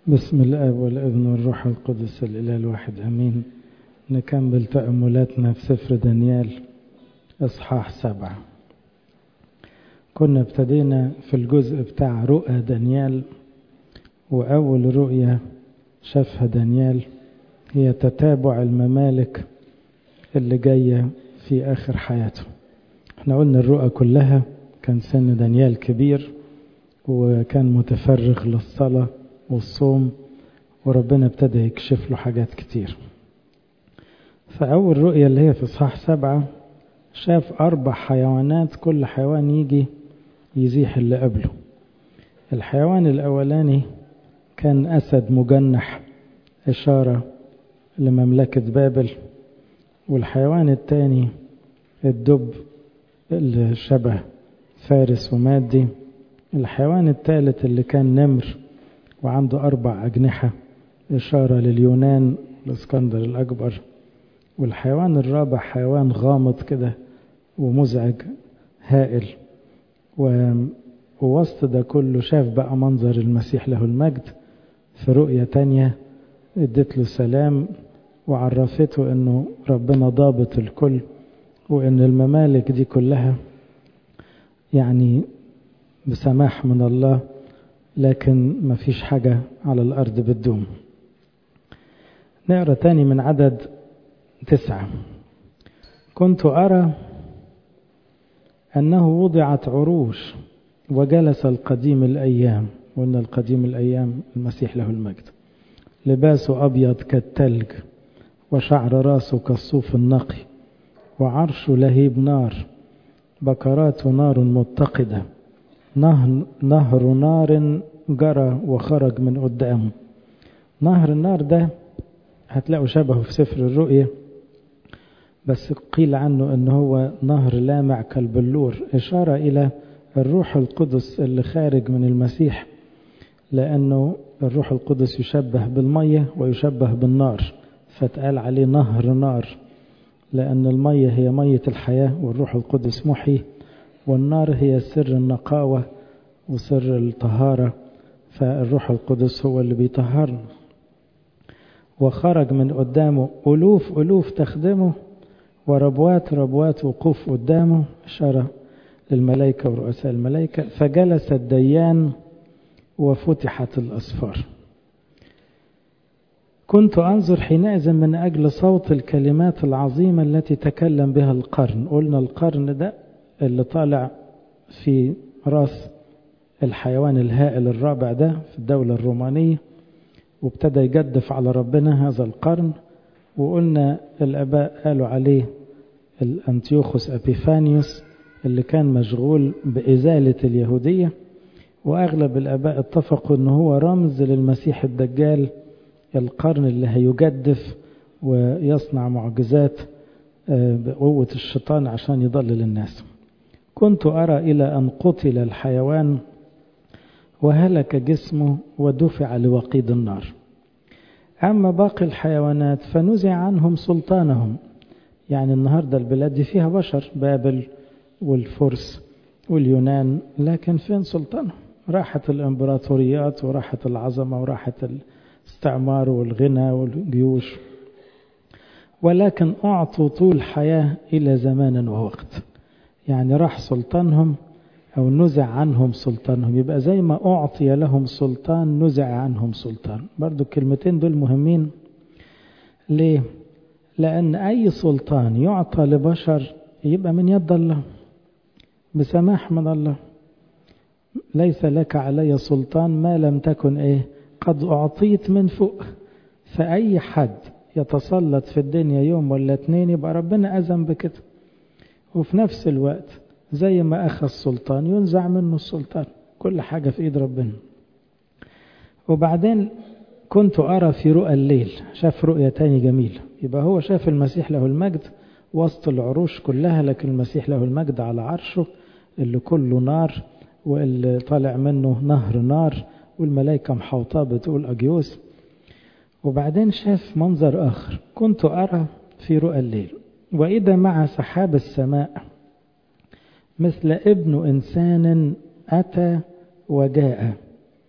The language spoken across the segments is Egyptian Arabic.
بسم الاب والابن والروح القدس الاله الواحد امين نكمل تاملاتنا في سفر دانيال اصحاح سبعه كنا ابتدينا في الجزء بتاع رؤى دانيال واول رؤيه شافها دانيال هي تتابع الممالك اللي جايه في اخر حياته احنا قلنا الرؤى كلها كان سن دانيال كبير وكان متفرغ للصلاه والصوم وربنا ابتدى يكشف له حاجات كتير فأول رؤية اللي هي في إصحاح سبعة شاف أربع حيوانات كل حيوان يجي يزيح اللي قبله الحيوان الأولاني كان أسد مجنح إشارة لمملكة بابل والحيوان الثاني الدب اللي شبه فارس ومادي الحيوان الثالث اللي كان نمر وعنده أربع أجنحة إشارة لليونان الإسكندر الأكبر والحيوان الرابع حيوان غامض كده ومزعج هائل ووسط ده كله شاف بقى منظر المسيح له المجد في رؤية تانية ادت له سلام وعرفته انه ربنا ضابط الكل وان الممالك دي كلها يعني بسماح من الله لكن ما فيش حاجة على الأرض بتدوم نقرأ تاني من عدد تسعة كنت أرى أنه وضعت عروش وجلس القديم الأيام وأن القديم الأيام المسيح له المجد لباسه أبيض كالتلج وشعر راسه كالصوف النقي وعرش لهيب نار بكرات نار متقده نهر, نهر نار جرى وخرج من قدامه نهر النار ده هتلاقوا شبهه في سفر الرؤية بس قيل عنه ان هو نهر لامع كالبلور اشارة الى الروح القدس اللي خارج من المسيح لانه الروح القدس يشبه بالمية ويشبه بالنار فتقال عليه نهر نار لان المية هي مية الحياة والروح القدس محيي والنار هي سر النقاوة وسر الطهارة فالروح القدس هو اللي بيطهرنا وخرج من قدامه ألوف ألوف تخدمه وربوات ربوات وقوف قدامه إشارة للملائكة ورؤساء الملائكة فجلس الديان وفتحت الأسفار كنت أنظر حينئذ من أجل صوت الكلمات العظيمة التي تكلم بها القرن قلنا القرن ده اللي طالع في راس الحيوان الهائل الرابع ده في الدولة الرومانية وابتدى يجدف على ربنا هذا القرن وقلنا الآباء قالوا عليه الأنتيوخوس أبيفانيوس اللي كان مشغول بإزالة اليهودية وأغلب الآباء اتفقوا أنه هو رمز للمسيح الدجال القرن اللي هيجدف ويصنع معجزات بقوة الشيطان عشان يضلل الناس كنت أرى إلى أن قتل الحيوان وهلك جسمه ودفع لوقيد النار أما باقي الحيوانات فنزع عنهم سلطانهم يعني النهاردة البلاد دي فيها بشر بابل والفرس واليونان لكن فين سلطانهم راحت الإمبراطوريات وراحت العظمة وراحت الاستعمار والغنى والجيوش ولكن أعطوا طول حياة إلى زمان ووقت يعني راح سلطانهم أو نزع عنهم سلطانهم يبقى زي ما أعطي لهم سلطان نزع عنهم سلطان برضو الكلمتين دول مهمين ليه؟ لأن أي سلطان يعطى لبشر يبقى من يد الله بسماح من الله ليس لك علي سلطان ما لم تكن إيه قد أعطيت من فوق فأي حد يتسلط في الدنيا يوم ولا اتنين يبقى ربنا أذن بكده وفي نفس الوقت زي ما أخذ السلطان ينزع منه السلطان كل حاجة في إيد ربنا وبعدين كنت أرى في رؤى الليل شاف رؤية تاني جميلة يبقى هو شاف المسيح له المجد وسط العروش كلها لكن المسيح له المجد على عرشه اللي كله نار واللي طالع منه نهر نار والملائكة محوطاه بتقول أجيوس وبعدين شاف منظر آخر كنت أرى في رؤى الليل وإذا مع سحاب السماء مثل ابن إنسان أتى وجاء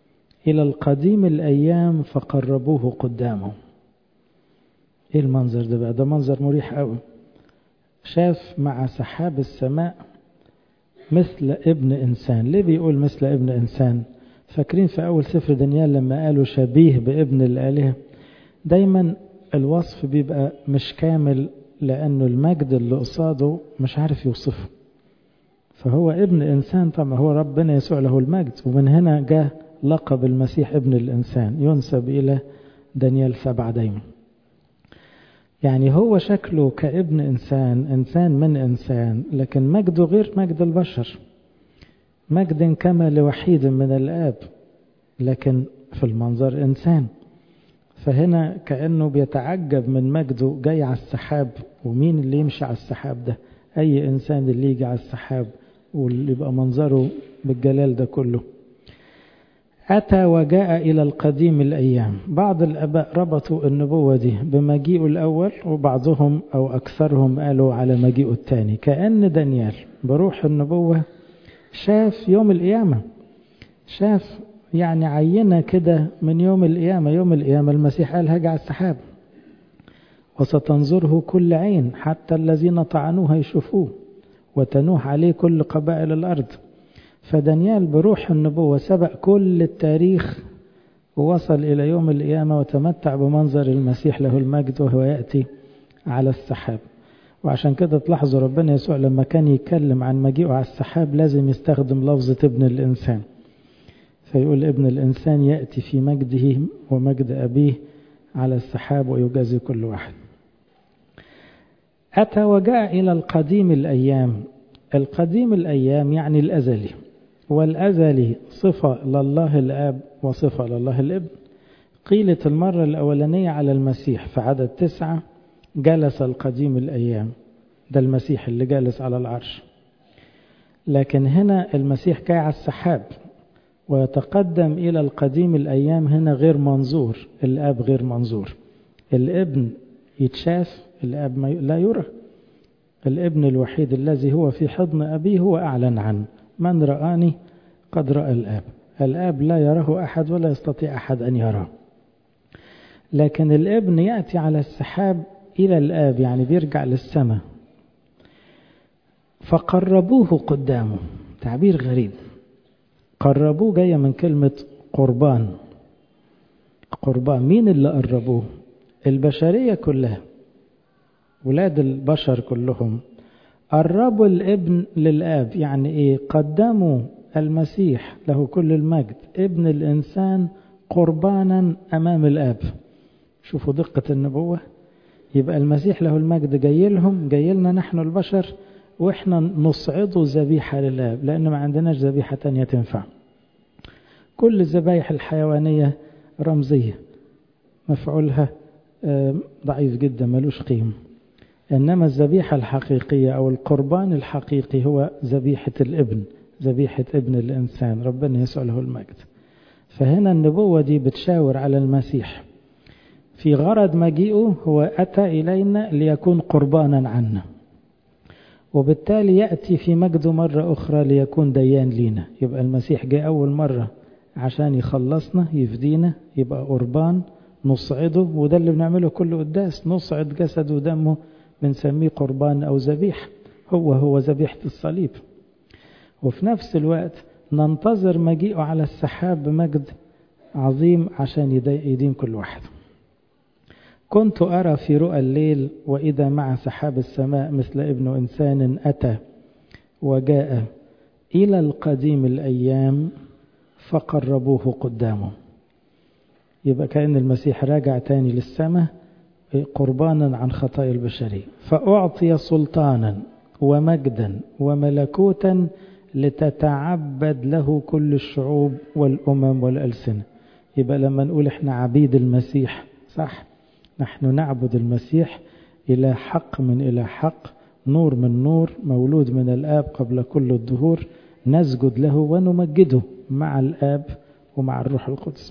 إلى القديم الأيام فقربوه قدامه إيه المنظر ده بقى ده منظر مريح قوي شاف مع سحاب السماء مثل ابن إنسان ليه بيقول مثل ابن إنسان فاكرين في أول سفر دانيال لما قالوا شبيه بابن الآلهة دايما الوصف بيبقى مش كامل لأنه المجد اللي قصاده مش عارف يوصفه فهو ابن إنسان طبعا هو ربنا يسوع له المجد ومن هنا جاء لقب المسيح ابن الإنسان ينسب إلى دانيال سبعة دايما يعني هو شكله كابن إنسان إنسان من إنسان لكن مجده غير مجد البشر مجد كما لوحيد من الآب لكن في المنظر إنسان فهنا كأنه بيتعجب من مجده جاي على السحاب ومين اللي يمشي على السحاب ده أي إنسان اللي يجي على السحاب واللي يبقى منظره بالجلال ده كله أتى وجاء إلى القديم الأيام بعض الأباء ربطوا النبوة دي بمجيء الأول وبعضهم أو أكثرهم قالوا على مجيء الثاني كأن دانيال بروح النبوة شاف يوم القيامة شاف يعني عينة كده من يوم القيامة يوم القيامة المسيح قال هجع السحاب وستنظره كل عين حتى الذين طعنوه يشوفوه وتنوح عليه كل قبائل الأرض فدانيال بروح النبوة سبق كل التاريخ ووصل إلى يوم القيامة وتمتع بمنظر المسيح له المجد وهو يأتي على السحاب وعشان كده تلاحظوا ربنا يسوع لما كان يتكلم عن مجيئه على السحاب لازم يستخدم لفظة ابن الإنسان فيقول ابن الإنسان يأتي في مجده ومجد أبيه على السحاب ويجازي كل واحد أتى وجاء إلى القديم الأيام القديم الأيام يعني الأزلي والأزلي صفة لله الآب وصفة لله الابن قيلت المرة الأولانية على المسيح في عدد تسعة جلس القديم الأيام ده المسيح اللي جالس على العرش لكن هنا المسيح جاي على السحاب ويتقدم إلى القديم الأيام هنا غير منظور الآب غير منظور الابن يتشاف الآب لا يرى الابن الوحيد الذي هو في حضن أبيه هو أعلن عنه من رآني قد رأى الآب الآب لا يراه أحد ولا يستطيع أحد أن يراه لكن الابن يأتي على السحاب إلى الآب يعني بيرجع للسماء فقربوه قدامه تعبير غريب قربوه جاية من كلمة قربان قربان مين اللي قربوه البشرية كلها ولاد البشر كلهم قربوا الابن للآب يعني إيه قدموا المسيح له كل المجد ابن الإنسان قربانا أمام الآب شوفوا دقة النبوة يبقى المسيح له المجد جاي لهم جاي لنا نحن البشر وإحنا نصعده ذبيحة للآب لأن ما عندناش ذبيحة تانية تنفع كل الذبايح الحيوانية رمزية مفعولها ضعيف جدا ملوش قيمة إنما الذبيحة الحقيقية أو القربان الحقيقي هو ذبيحة الابن ذبيحة ابن الإنسان ربنا يسوع له المجد فهنا النبوة دي بتشاور على المسيح في غرض مجيئه هو أتى إلينا ليكون قربانا عنا وبالتالي يأتي في مجده مرة أخرى ليكون ديان لينا يبقى المسيح جاء أول مرة عشان يخلصنا يفدينا يبقى قربان نصعده وده اللي بنعمله كل قداس نصعد جسد ودمه بنسميه قربان أو ذبيح هو هو ذبيحة الصليب وفي نفس الوقت ننتظر مجيئه على السحاب بمجد عظيم عشان يدين كل واحد كنت أرى في رؤى الليل وإذا مع سحاب السماء مثل ابن إنسان أتى وجاء إلى القديم الأيام فقربوه قدامه يبقى كأن المسيح راجع تاني للسماء قربانا عن خطايا البشرية فأعطي سلطانا ومجدا وملكوتا لتتعبد له كل الشعوب والأمم والألسنة يبقى لما نقول احنا عبيد المسيح صح نحن نعبد المسيح إلى حق من إلى حق نور من نور مولود من الآب قبل كل الدهور نسجد له ونمجده مع الآب ومع الروح القدس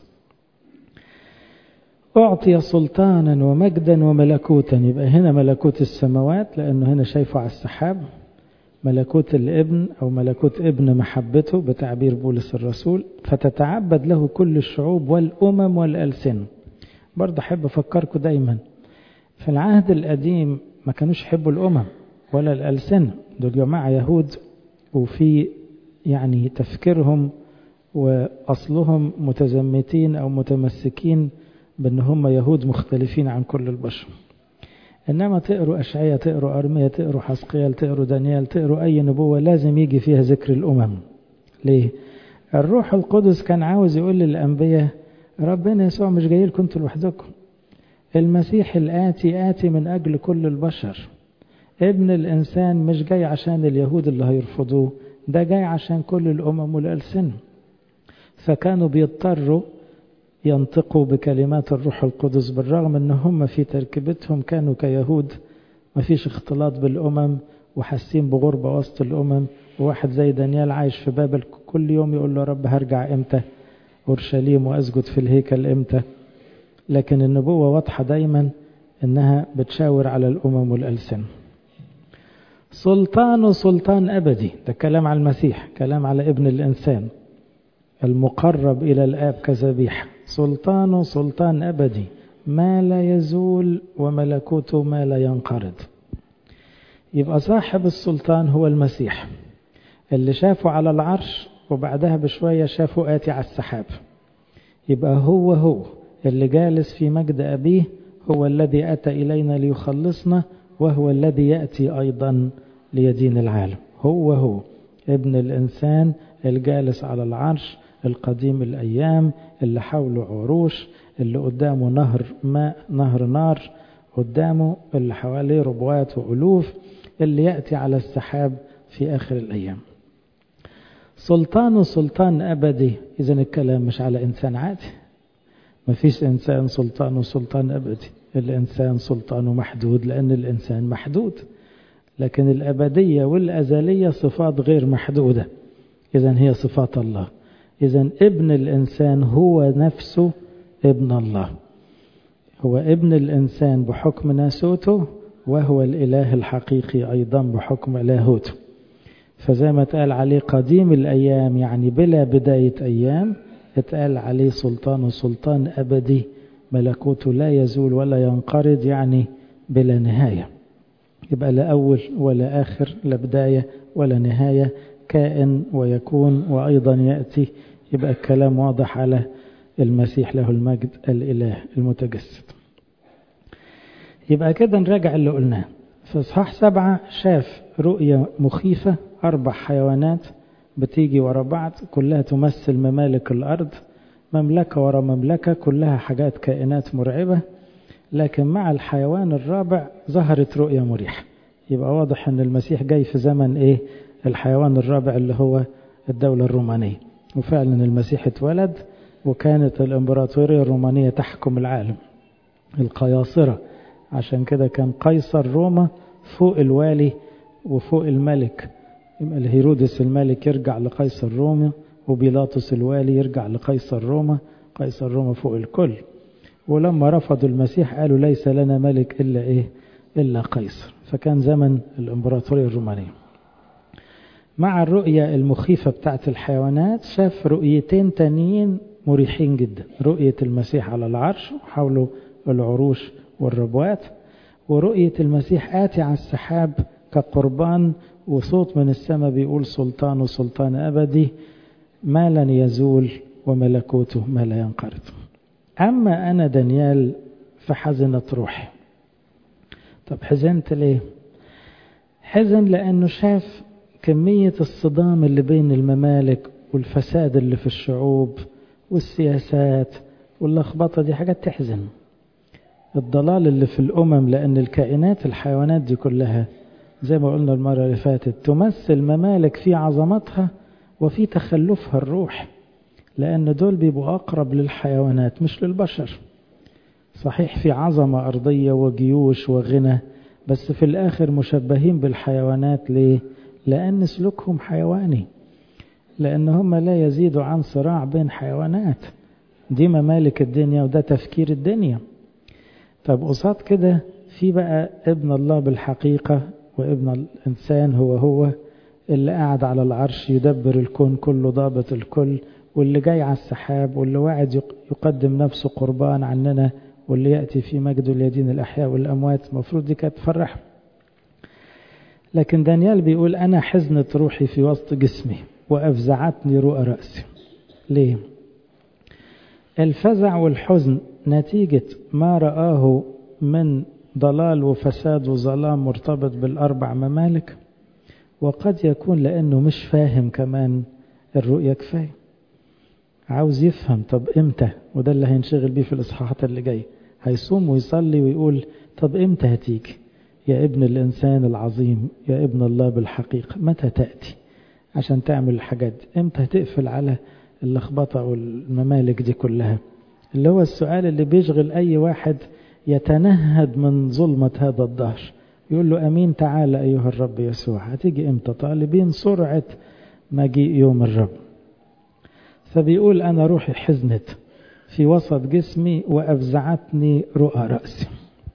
أعطي سلطانا ومجدا وملكوتا يبقى هنا ملكوت السماوات لأنه هنا شايفه على السحاب ملكوت الابن أو ملكوت ابن محبته بتعبير بولس الرسول فتتعبد له كل الشعوب والأمم والألسن برضه أحب أفكركم دايما في العهد القديم ما كانوش يحبوا الأمم ولا الألسن دول جماعة يهود وفي يعني تفكيرهم وأصلهم متزمتين أو متمسكين بأن هم يهود مختلفين عن كل البشر إنما تقروا أشعية تقروا أرمية تقروا حسقيال تقروا دانيال تقروا أي نبوة لازم يجي فيها ذكر الأمم ليه؟ الروح القدس كان عاوز يقول للأنبياء ربنا يسوع مش جاي لكم انتوا لوحدكم المسيح الآتي آتي من أجل كل البشر ابن الإنسان مش جاي عشان اليهود اللي هيرفضوه ده جاي عشان كل الأمم والألسنة فكانوا بيضطروا ينطقوا بكلمات الروح القدس بالرغم ان هم في تركيبتهم كانوا كيهود ما فيش اختلاط بالامم وحاسين بغربه وسط الامم وواحد زي دانيال عايش في بابل كل يوم يقول له يا رب هرجع امتى اورشليم واسجد في الهيكل امتى لكن النبوه واضحه دايما انها بتشاور على الامم والالسن سلطان سلطان ابدي ده كلام على المسيح كلام على ابن الانسان المقرب الى الاب كذبيحه سلطان سلطان أبدي ما لا يزول وملكوته ما لا ينقرض يبقى صاحب السلطان هو المسيح اللي شافه على العرش وبعدها بشوية شافه آتي على السحاب يبقى هو هو اللي جالس في مجد أبيه هو الذي أتى إلينا ليخلصنا وهو الذي يأتي أيضا ليدين العالم هو هو ابن الإنسان الجالس على العرش القديم الأيام اللي حوله عروش اللي قدامه نهر ماء نهر نار قدامه اللي حواليه ربوات وألوف اللي يأتي على السحاب في آخر الأيام سلطانه سلطان أبدي إذا الكلام مش على إنسان عادي ما فيش إنسان سلطانه سلطان أبدي الإنسان سلطانه محدود لأن الإنسان محدود لكن الأبدية والأزلية صفات غير محدودة إذا هي صفات الله إذا ابن الإنسان هو نفسه ابن الله هو ابن الإنسان بحكم ناسوته وهو الإله الحقيقي أيضا بحكم لاهوته فزي ما اتقال عليه قديم الأيام يعني بلا بداية أيام اتقال عليه سلطان سلطان أبدي ملكوته لا يزول ولا ينقرض يعني بلا نهاية يبقى لا أول ولا آخر لا بداية ولا نهاية كائن ويكون وأيضا يأتي يبقى الكلام واضح على المسيح له المجد الإله المتجسد يبقى كده نراجع اللي قلناه في إصحاح سبعة شاف رؤية مخيفة أربع حيوانات بتيجي ورا بعض كلها تمثل ممالك الأرض مملكة ورا مملكة كلها حاجات كائنات مرعبة لكن مع الحيوان الرابع ظهرت رؤية مريحة يبقى واضح أن المسيح جاي في زمن إيه الحيوان الرابع اللي هو الدولة الرومانية وفعلا المسيح اتولد وكانت الإمبراطورية الرومانية تحكم العالم القياصرة عشان كده كان قيصر روما فوق الوالي وفوق الملك الهيرودس الملك يرجع لقيصر روما وبيلاطس الوالي يرجع لقيصر روما قيصر روما فوق الكل ولما رفضوا المسيح قالوا ليس لنا ملك إلا إيه إلا قيصر فكان زمن الإمبراطورية الرومانية مع الرؤية المخيفة بتاعت الحيوانات شاف رؤيتين تانيين مريحين جدا رؤية المسيح على العرش وحوله العروش والربوات ورؤية المسيح آتي على السحاب كقربان وصوت من السماء بيقول سلطان وسلطان أبدي ما لن يزول وملكوته ما لا ينقرض أما أنا دانيال فحزنت روحي طب حزنت ليه حزن لأنه شاف كمية الصدام اللي بين الممالك والفساد اللي في الشعوب والسياسات واللخبطة دي حاجات تحزن الضلال اللي في الأمم لأن الكائنات الحيوانات دي كلها زي ما قلنا المرة اللي فاتت تمثل ممالك في عظمتها وفي تخلفها الروح لأن دول بيبقوا أقرب للحيوانات مش للبشر صحيح في عظمة أرضية وجيوش وغنى بس في الآخر مشبهين بالحيوانات ليه؟ لأن سلوكهم حيواني لأن هم لا يزيدوا عن صراع بين حيوانات دي ممالك الدنيا وده تفكير الدنيا طب قصاد كده في بقى ابن الله بالحقيقة وابن الإنسان هو هو اللي قاعد على العرش يدبر الكون كله ضابط الكل واللي جاي على السحاب واللي واعد يقدم نفسه قربان عننا واللي يأتي في مجده اليدين الأحياء والأموات المفروض دي كانت تفرح لكن دانيال بيقول أنا حزنت روحي في وسط جسمي وأفزعتني رؤى رأسي ليه؟ الفزع والحزن نتيجة ما رآه من ضلال وفساد وظلام مرتبط بالأربع ممالك وقد يكون لأنه مش فاهم كمان الرؤية كفاية عاوز يفهم طب امتى وده اللي هينشغل بيه في الإصحاحات اللي جاي هيصوم ويصلي ويقول طب امتى هتيجي يا ابن الإنسان العظيم يا ابن الله بالحقيقة متى تأتي عشان تعمل الحاجات دي امتى هتقفل على اللخبطة والممالك دي كلها اللي هو السؤال اللي بيشغل أي واحد يتنهد من ظلمة هذا الدهر يقول له أمين تعالى أيها الرب يسوع هتيجي إمتى طالبين سرعة مجيء يوم الرب فبيقول أنا روحي حزنت في وسط جسمي وأفزعتني رؤى رأسي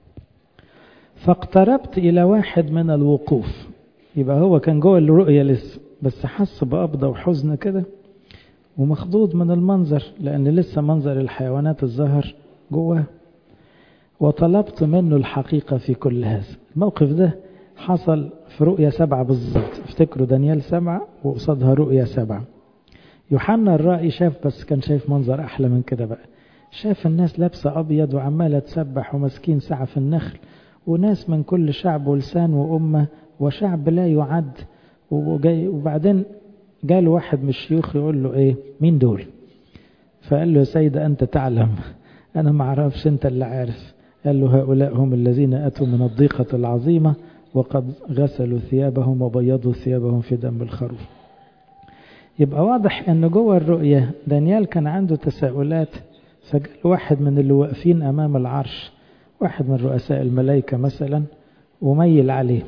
فاقتربت إلى واحد من الوقوف يبقى هو كان جوه الرؤية لسه بس حس بقبضة وحزن كده ومخضوض من المنظر لأن لسه منظر الحيوانات الظهر جواه وطلبت منه الحقيقة في كل هذا الموقف ده حصل في رؤية سبعة بالظبط افتكروا دانيال سبعة وقصادها رؤية سبعة يوحنا الرائي شاف بس كان شايف منظر أحلى من كده بقى شاف الناس لابسة أبيض وعمالة تسبح وماسكين سعف النخل وناس من كل شعب ولسان وأمة وشعب لا يعد وجاي وبعدين جاله واحد من الشيوخ يقول له ايه مين دول فقال له يا سيد أنت تعلم أنا ما أعرفش أنت اللي عارف قال له هؤلاء هم الذين أتوا من الضيقة العظيمة وقد غسلوا ثيابهم وبيضوا ثيابهم في دم الخروف يبقى واضح أن جوه الرؤية دانيال كان عنده تساؤلات فقال واحد من اللي واقفين أمام العرش واحد من رؤساء الملائكة مثلا وميل عليه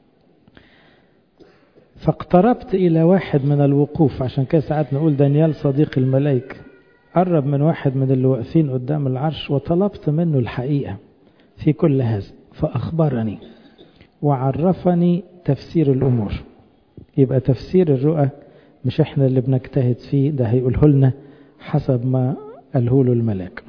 فاقتربت إلى واحد من الوقوف عشان كده ساعات نقول دانيال صديق الملائكة قرب من واحد من اللي واقفين قدام العرش وطلبت منه الحقيقة في كل هذا فأخبرني وعرفني تفسير الأمور يبقى تفسير الرؤى مش احنا اللي بنجتهد فيه ده هيقوله لنا حسب ما قاله له الملاك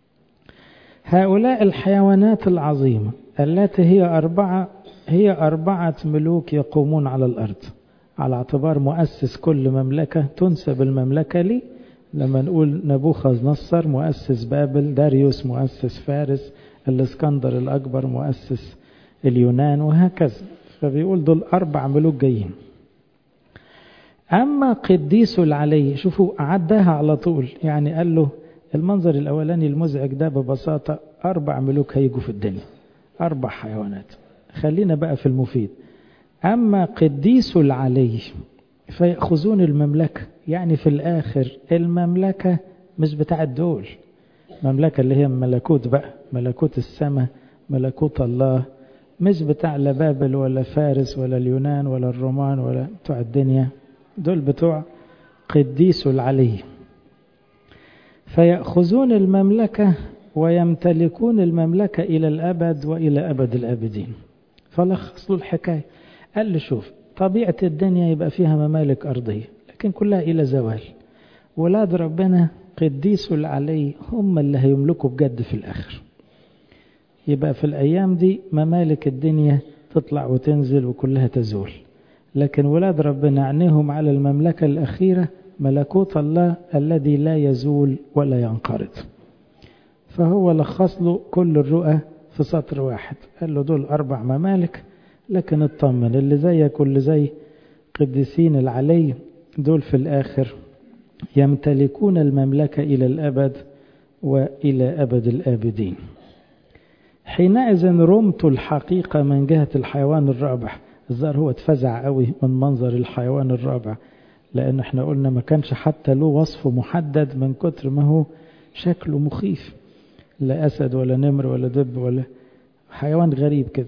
هؤلاء الحيوانات العظيمة التي هي أربعة هي أربعة ملوك يقومون على الأرض على اعتبار مؤسس كل مملكة تنسب المملكة لي لما نقول نبوخذ نصر مؤسس بابل داريوس مؤسس فارس الاسكندر الأكبر مؤسس اليونان وهكذا فبيقول دول أربع ملوك جايين أما قديس العلي شوفوا عداها على طول يعني قال له المنظر الأولاني المزعج ده ببساطة أربع ملوك هيجوا في الدنيا أربع حيوانات خلينا بقى في المفيد أما قديس العلي فيأخذون المملكة يعني في الآخر المملكة مش بتاع دول مملكة اللي هي ملكوت بقى ملكوت السماء ملكوت الله مش بتاع لا بابل ولا فارس ولا اليونان ولا الرومان ولا بتوع الدنيا دول بتوع قديس العلي فيأخذون المملكة ويمتلكون المملكة إلى الأبد وإلى أبد الآبدين فلخص له الحكاية قال لي شوف طبيعة الدنيا يبقى فيها ممالك أرضية لكن كلها إلى زوال ولاد ربنا قديس العلي هم اللي هيملكوا بجد في الآخر يبقى في الأيام دي ممالك الدنيا تطلع وتنزل وكلها تزول لكن ولاد ربنا عينيهم على المملكة الأخيرة ملكوت الله الذي لا يزول ولا ينقرض فهو لخص له كل الرؤى في سطر واحد قال له دول أربع ممالك لكن اطمن اللي زيك واللي زي قديسين العلي دول في الآخر يمتلكون المملكة إلى الأبد وإلى أبد الآبدين حينئذ رمت الحقيقة من جهة الحيوان الرابع الظاهر هو اتفزع قوي من منظر الحيوان الرابع لأن احنا قلنا ما كانش حتى له وصف محدد من كتر ما هو شكله مخيف لا أسد ولا نمر ولا دب ولا حيوان غريب كده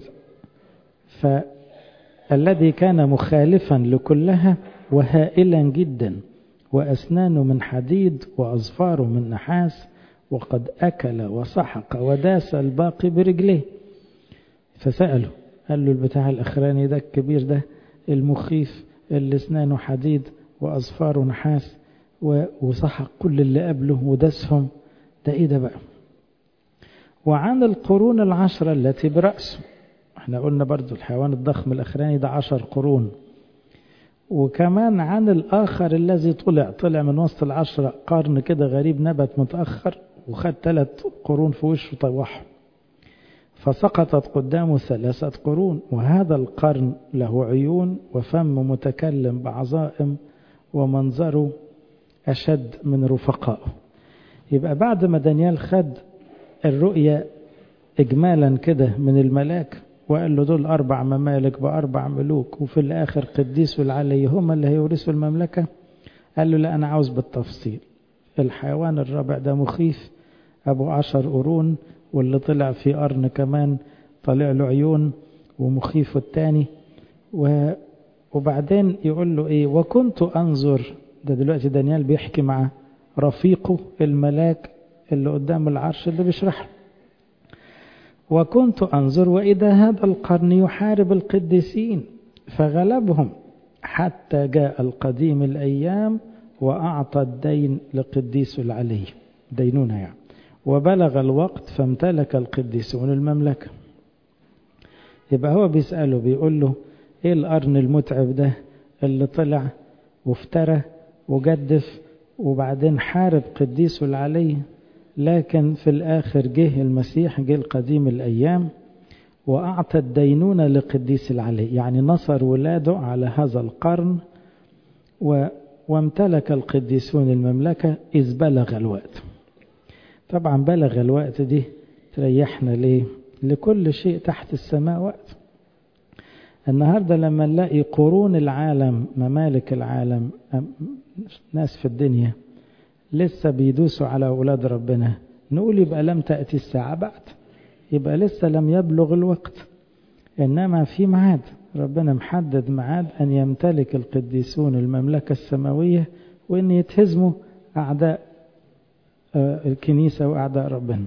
فالذي كان مخالفا لكلها وهائلا جدا وأسنانه من حديد وأظفاره من نحاس وقد أكل وسحق وداس الباقي برجليه فسأله قال له البتاع الأخراني ده الكبير ده المخيف اللي اسنانه حديد وأظفاره نحاس وسحق كل اللي قبله ودسهم ده ايه ده بقى وعن القرون العشرة التي برأسه احنا قلنا برضو الحيوان الضخم الأخراني ده عشر قرون وكمان عن الآخر الذي طلع طلع من وسط العشرة قرن كده غريب نبت متأخر وخد ثلاث قرون في وشه طوحه فسقطت قدامه ثلاثة قرون وهذا القرن له عيون وفم متكلم بعظائم ومنظره أشد من رفقائه يبقى بعد ما دانيال خد الرؤية إجمالا كده من الملاك وقال له دول أربع ممالك بأربع ملوك وفي الآخر قديس العلي هم اللي هيورثوا المملكة قال له لا أنا عاوز بالتفصيل الحيوان الرابع ده مخيف أبو عشر قرون واللي طلع في قرن كمان طلع له عيون ومخيف التاني و وبعدين يقول له ايه وكنت انظر ده دلوقتي دانيال بيحكي مع رفيقه الملاك اللي قدام العرش اللي بيشرح وكنت انظر واذا هذا القرن يحارب القديسين فغلبهم حتى جاء القديم الايام واعطى الدين لقديس العلي دينونه يعني وبلغ الوقت فامتلك القديسون المملكة يبقى هو بيسأله بيقول له ايه القرن المتعب ده اللي طلع وافترى وجدف وبعدين حارب قديسه العلي لكن في الآخر جه المسيح جه القديم الأيام وأعطى الدينونة لقديس العلي يعني نصر ولاده على هذا القرن و وامتلك القديسون المملكة إذ بلغ الوقت طبعا بلغ الوقت دي تريحنا ليه لكل شيء تحت السماء وقت النهاردة لما نلاقي قرون العالم ممالك العالم ناس في الدنيا لسه بيدوسوا على أولاد ربنا نقول يبقى لم تأتي الساعة بعد يبقى لسه لم يبلغ الوقت إنما في ميعاد ربنا محدد ميعاد أن يمتلك القديسون المملكة السماوية وأن يتهزموا أعداء الكنيسة وأعداء ربنا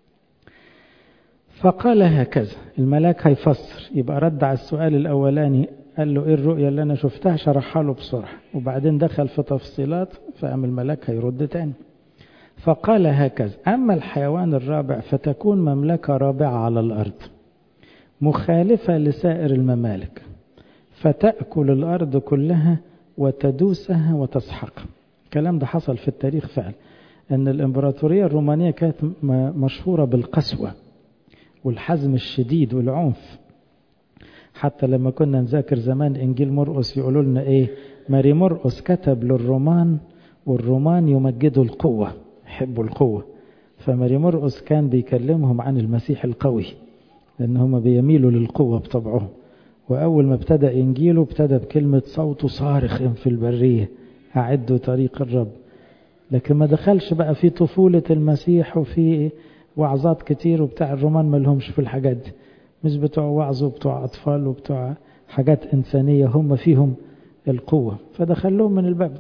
فقال هكذا الملاك هيفسر يبقى رد على السؤال الأولاني قال له إيه الرؤية اللي أنا شفتها شرحها له بسرعة وبعدين دخل في تفصيلات فقام الملاك هيرد تاني فقال هكذا أما الحيوان الرابع فتكون مملكة رابعة على الأرض مخالفة لسائر الممالك فتأكل الأرض كلها وتدوسها وتسحقها الكلام ده حصل في التاريخ فعلا أن الإمبراطورية الرومانية كانت مشهورة بالقسوة والحزم الشديد والعنف حتى لما كنا نذاكر زمان إنجيل مرقس يقولوا لنا إيه ماري مرقس كتب للرومان والرومان يمجدوا القوة يحبوا القوة فماري مرقس كان بيكلمهم عن المسيح القوي لأن هم بيميلوا للقوة بطبعهم وأول ما ابتدأ إنجيله ابتدى بكلمة صوت صارخ في البرية أعدوا طريق الرب لكن ما دخلش بقى في طفولة المسيح وفي وعظات كتير وبتاع الرومان ما لهمش في الحاجات دي مش بتوع وعظ وبتوع أطفال وبتوع حاجات إنسانية هم فيهم القوة فدخلهم من الباب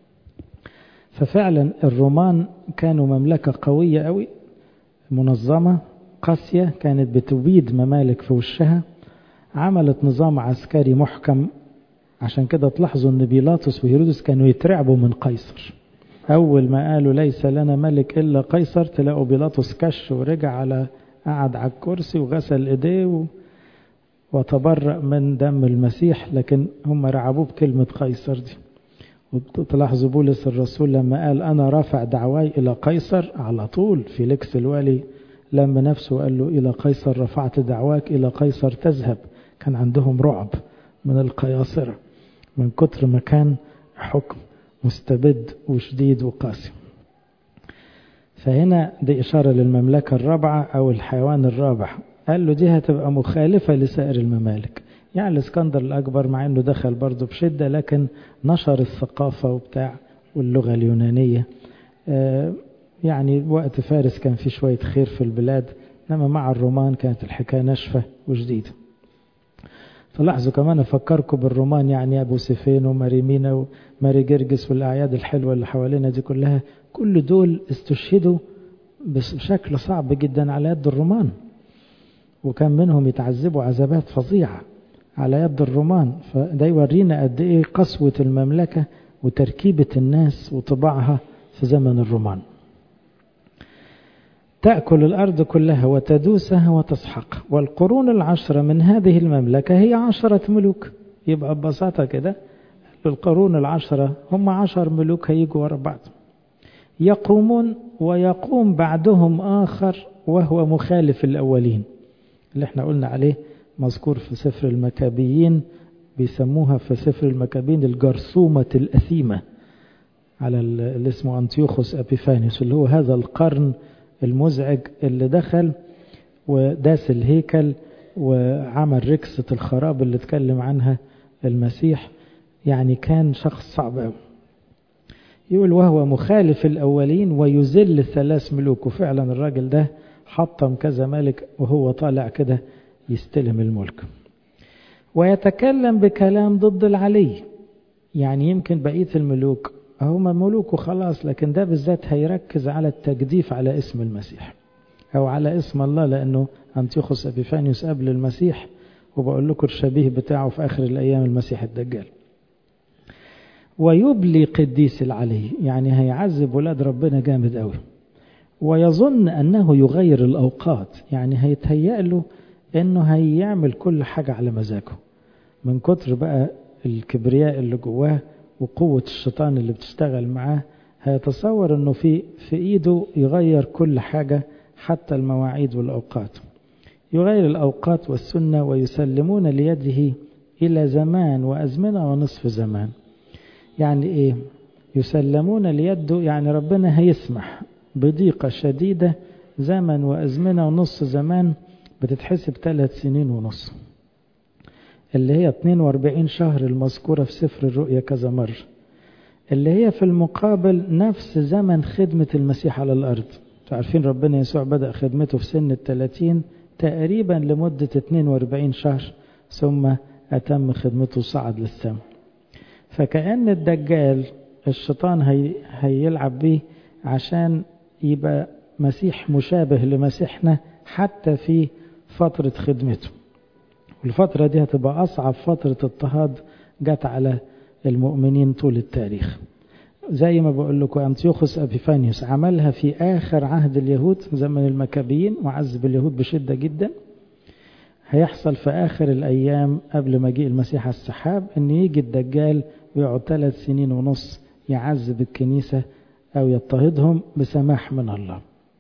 ففعلا الرومان كانوا مملكة قوية قوي منظمة قاسية كانت بتبيد ممالك في وشها عملت نظام عسكري محكم عشان كده تلاحظوا ان بيلاطس وهيرودس كانوا يترعبوا من قيصر اول ما قالوا ليس لنا ملك الا قيصر تلاقوا بيلاطس كش ورجع على قعد على الكرسي وغسل ايديه و... وتبرأ من دم المسيح لكن هم رعبوه بكلمة قيصر دي وتلاحظوا بولس الرسول لما قال أنا رافع دعواي إلى قيصر على طول فيليكس الوالي لما نفسه قال له إلى قيصر رفعت دعواك إلى قيصر تذهب كان عندهم رعب من القياصرة من كتر ما كان حكم مستبد وشديد وقاسي فهنا دي إشارة للمملكة الرابعة أو الحيوان الرابع قال له دي هتبقى مخالفة لسائر الممالك يعني الاسكندر الأكبر مع أنه دخل برضه بشدة لكن نشر الثقافة وبتاع واللغة اليونانية يعني وقت فارس كان في شوية خير في البلاد إنما مع الرومان كانت الحكاية ناشفة وجديدة فلاحظوا كمان أفكركم بالرومان يعني أبو سيفين وماري مينا وماري جرجس والأعياد الحلوة اللي حوالينا دي كلها كل دول استشهدوا بشكل صعب جدا على يد الرومان وكان منهم يتعذبوا عذابات فظيعة على يد الرومان فده يورينا قد ايه قسوة المملكة وتركيبة الناس وطباعها في زمن الرومان تأكل الأرض كلها وتدوسها وتسحق والقرون العشرة من هذه المملكة هي عشرة ملوك يبقى ببساطة كده القرون العشرة هم عشر ملوك هيجوا ورا بعض يقومون ويقوم بعدهم آخر وهو مخالف الأولين اللي احنا قلنا عليه مذكور في سفر المكابيين بيسموها في سفر المكابين الجرثومة الأثيمة على اللي اسمه أنتيوخوس أبيفانيوس اللي هو هذا القرن المزعج اللي دخل وداس الهيكل وعمل ركسة الخراب اللي اتكلم عنها المسيح يعني كان شخص صعب قوي يقول وهو مخالف الأولين ويذل ثلاث ملوك وفعلا الراجل ده حطم كذا ملك وهو طالع كده يستلم الملك ويتكلم بكلام ضد العلي يعني يمكن بقية الملوك هم ملوك وخلاص لكن ده بالذات هيركز على التجديف على اسم المسيح أو على اسم الله لأنه أنتيوخوس أبيفانيوس قبل المسيح وبقول لكم الشبيه بتاعه في آخر الأيام المسيح الدجال ويبلي قديس العلي يعني هيعذب ولاد ربنا جامد قوي ويظن أنه يغير الأوقات يعني هيتهيأ له أنه هيعمل كل حاجة على مزاجه من كتر بقى الكبرياء اللي جواه وقوة الشيطان اللي بتشتغل معاه هيتصور أنه في في إيده يغير كل حاجة حتى المواعيد والأوقات يغير الأوقات والسنة ويسلمون ليده إلى زمان وأزمنة ونصف زمان يعني إيه يسلمون ليده يعني ربنا هيسمح بضيقة شديدة زمن وأزمنة ونص زمان بتتحسب ثلاث سنين ونص اللي هي 42 شهر المذكورة في سفر الرؤيا كذا مرة اللي هي في المقابل نفس زمن خدمة المسيح على الأرض عارفين ربنا يسوع بدأ خدمته في سن الثلاثين تقريبا لمدة 42 شهر ثم أتم خدمته صعد للسماء فكأن الدجال الشيطان هي هيلعب بيه عشان يبقى مسيح مشابه لمسيحنا حتى في فترة خدمته والفترة دي هتبقى أصعب فترة اضطهاد جت على المؤمنين طول التاريخ زي ما بقول لكم أنتيوخوس أبيفانيوس عملها في آخر عهد اليهود زمن المكابيين وعذب اليهود بشدة جدا هيحصل في آخر الأيام قبل مجيء المسيح على السحاب أن يجي الدجال ويقعد ثلاث سنين ونص يعذب الكنيسة أو يضطهدهم بسماح من الله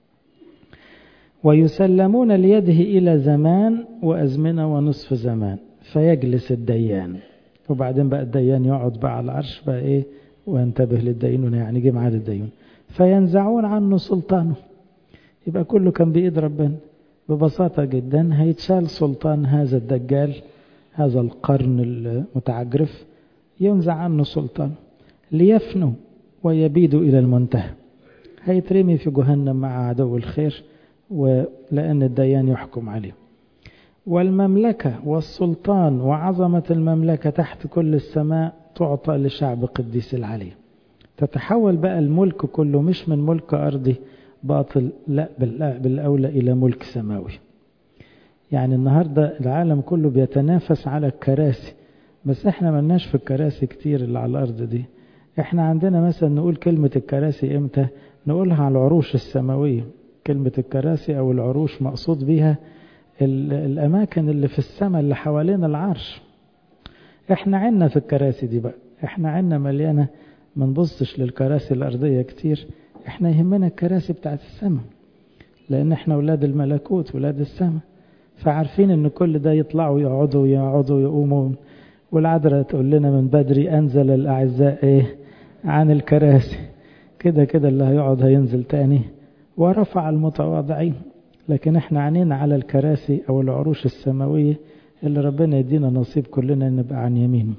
ويسلمون ليده إلى زمان وأزمنة ونصف زمان فيجلس الديان وبعدين بقى الديان يقعد بقى على العرش بقى إيه وينتبه للدينون يعني جه ميعاد الديون فينزعون عنه سلطانه يبقى كله كان بإيد ربنا ببساطة جدا هيتشال سلطان هذا الدجال هذا القرن المتعجرف ينزع عنه سلطان ليفنوا ويبيدوا إلى المنتهى هيترمي في جهنم مع عدو الخير ولأن الديان يحكم عليه والمملكة والسلطان وعظمة المملكة تحت كل السماء تعطى لشعب قديس العلي تتحول بقى الملك كله مش من ملك أرضي باطل لا بالأولى إلى ملك سماوي يعني النهاردة العالم كله بيتنافس على الكراسي بس احنا ملناش في الكراسي كتير اللي على الأرض دي احنا عندنا مثلا نقول كلمة الكراسي امتى نقولها على العروش السماوية كلمة الكراسي أو العروش مقصود بيها الأماكن اللي في السماء اللي حوالين العرش احنا عنا في الكراسي دي بقى احنا عنا مليانة ما نبصش للكراسي الأرضية كتير احنا يهمنا الكراسي بتاعت السماء لأن احنا ولاد الملكوت ولاد السماء فعارفين ان كل ده يطلعوا يقعدوا يقعدوا يقوموا والعذراء تقول لنا من بدري أنزل الأعزاء ايه عن الكراسي كده كده اللي هيقعد هينزل تاني ورفع المتواضعين لكن احنا عنينا على الكراسي او العروش السماوية اللي ربنا يدينا نصيب كلنا نبقى عن يمينه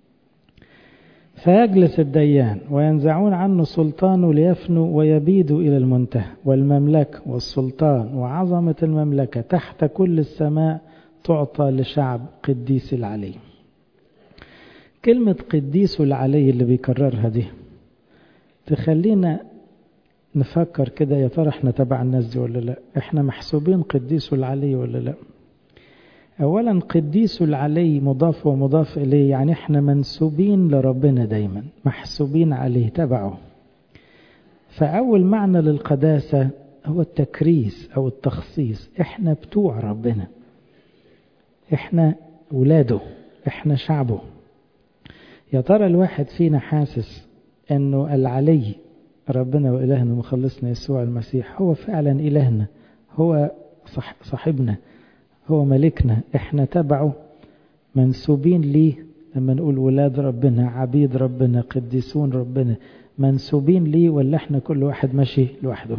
فيجلس الديان وينزعون عنه سلطانه ليفنوا ويبيدوا إلى المنتهى والمملكة والسلطان وعظمة المملكة تحت كل السماء تعطى لشعب قديس العلي كلمة قديس العلي اللي بيكررها دي تخلينا نفكر كده يا ترى احنا تبع الناس دي ولا لا احنا محسوبين قديس العلي ولا لا أولا قديس العلي مضاف ومضاف إليه يعني احنا منسوبين لربنا دايما محسوبين عليه تبعه فأول معنى للقداسة هو التكريس أو التخصيص احنا بتوع ربنا احنا ولاده احنا شعبه يا ترى الواحد فينا حاسس انه العلي ربنا وإلهنا ومخلصنا يسوع المسيح هو فعلا إلهنا هو صح صاحبنا هو ملكنا احنا تبعه منسوبين ليه لما نقول ولاد ربنا عبيد ربنا قديسون ربنا منسوبين ليه ولا احنا كل واحد ماشي لوحده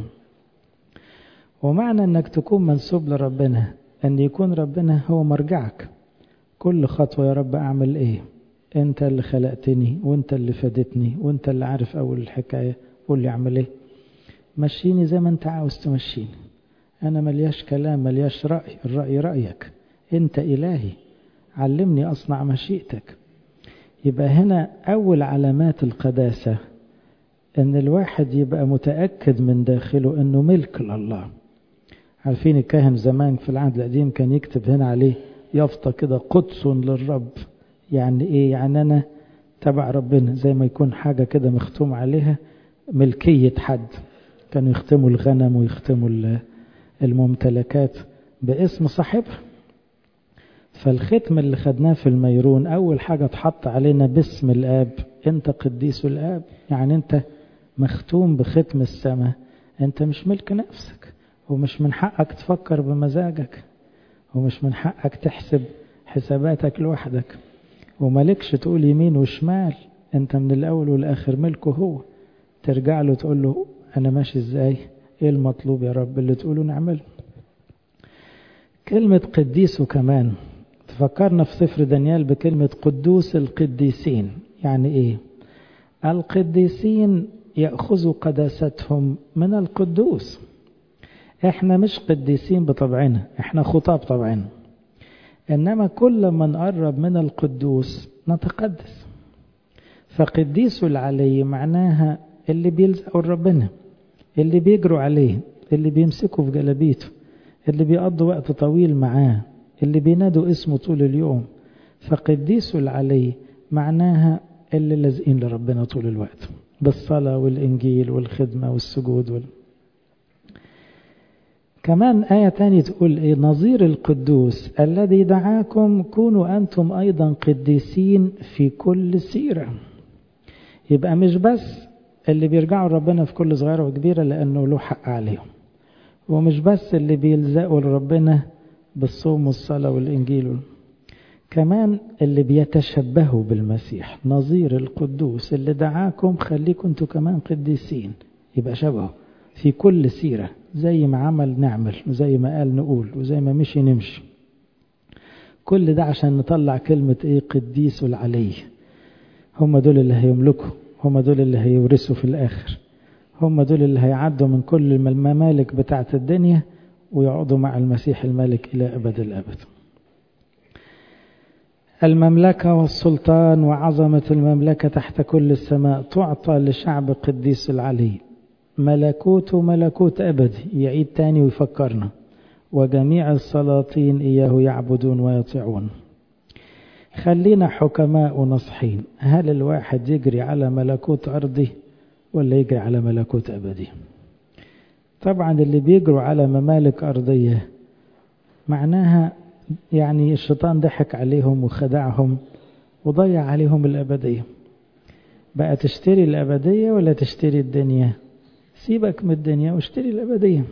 ومعنى انك تكون منسوب لربنا ان يكون ربنا هو مرجعك كل خطوة يا رب اعمل ايه انت اللي خلقتني وانت اللي فادتني وانت اللي عارف اول الحكاية قول لي اعمل ايه مشيني زي ما انت عاوز تمشيني انا ملياش كلام ملياش رأي الرأي رأيك انت الهي علمني اصنع مشيئتك يبقى هنا اول علامات القداسة ان الواحد يبقى متأكد من داخله انه ملك لله عارفين الكاهن زمان في العهد القديم كان يكتب هنا عليه يافطة كده قدس للرب يعني ايه يعني انا تبع ربنا زي ما يكون حاجة كده مختوم عليها ملكية حد كانوا يختموا الغنم ويختموا الممتلكات باسم صاحبها فالختم اللي خدناه في الميرون أول حاجة اتحط علينا باسم الآب أنت قديس الآب يعني أنت مختوم بختم السماء أنت مش ملك نفسك ومش من حقك تفكر بمزاجك ومش من حقك تحسب حساباتك لوحدك وملكش تقول يمين وشمال أنت من الأول والآخر ملكه هو ترجع له تقول له أنا ماشي إزاي إيه المطلوب يا رب اللي تقوله نعمله كلمة قديسه كمان تفكرنا في سفر دانيال بكلمة قدوس القديسين يعني إيه القديسين يأخذوا قداستهم من القدوس احنا مش قديسين بطبعنا احنا خطاب طبعنا انما كل ما نقرب من القدوس نتقدس فقديس العلي معناها اللي بيلزقوا ربنا اللي بيجروا عليه اللي بيمسكوا في جلبيته اللي بيقضوا وقت طويل معاه اللي بينادوا اسمه طول اليوم فقديس العلي معناها اللي لازقين لربنا طول الوقت بالصلاة والإنجيل والخدمة والسجود وال... كمان آية تانية تقول إيه نظير القدوس الذي دعاكم كونوا أنتم أيضا قديسين في كل سيرة يبقى مش بس اللي بيرجعوا ربنا في كل صغيرة وكبيرة لأنه له حق عليهم ومش بس اللي بيلزقوا لربنا بالصوم والصلاة والإنجيل وال... كمان اللي بيتشبهوا بالمسيح نظير القدوس اللي دعاكم خليكم انتوا كمان قديسين يبقى شبهه في كل سيرة زي ما عمل نعمل وزي ما قال نقول وزي ما مشي نمشي كل ده عشان نطلع كلمة ايه قديس العلي هم دول اللي هيملكوا هم دول اللي هيورثوا في الآخر هم دول اللي هيعدوا من كل الممالك بتاعة الدنيا ويقعدوا مع المسيح الملك إلى أبد الأبد المملكة والسلطان وعظمة المملكة تحت كل السماء تعطى لشعب قديس العلي ملكوت ملكوت أبدي يعيد تاني ويفكرنا وجميع السلاطين إياه يعبدون ويطيعون خلينا حكماء ونصحين هل الواحد يجري على ملكوت أرضي ولا يجري على ملكوت أبدي طبعا اللي بيجروا على ممالك أرضية معناها يعني الشيطان ضحك عليهم وخدعهم وضيع عليهم الأبدية بقى تشتري الأبدية ولا تشتري الدنيا سيبك من الدنيا واشتري الأبدية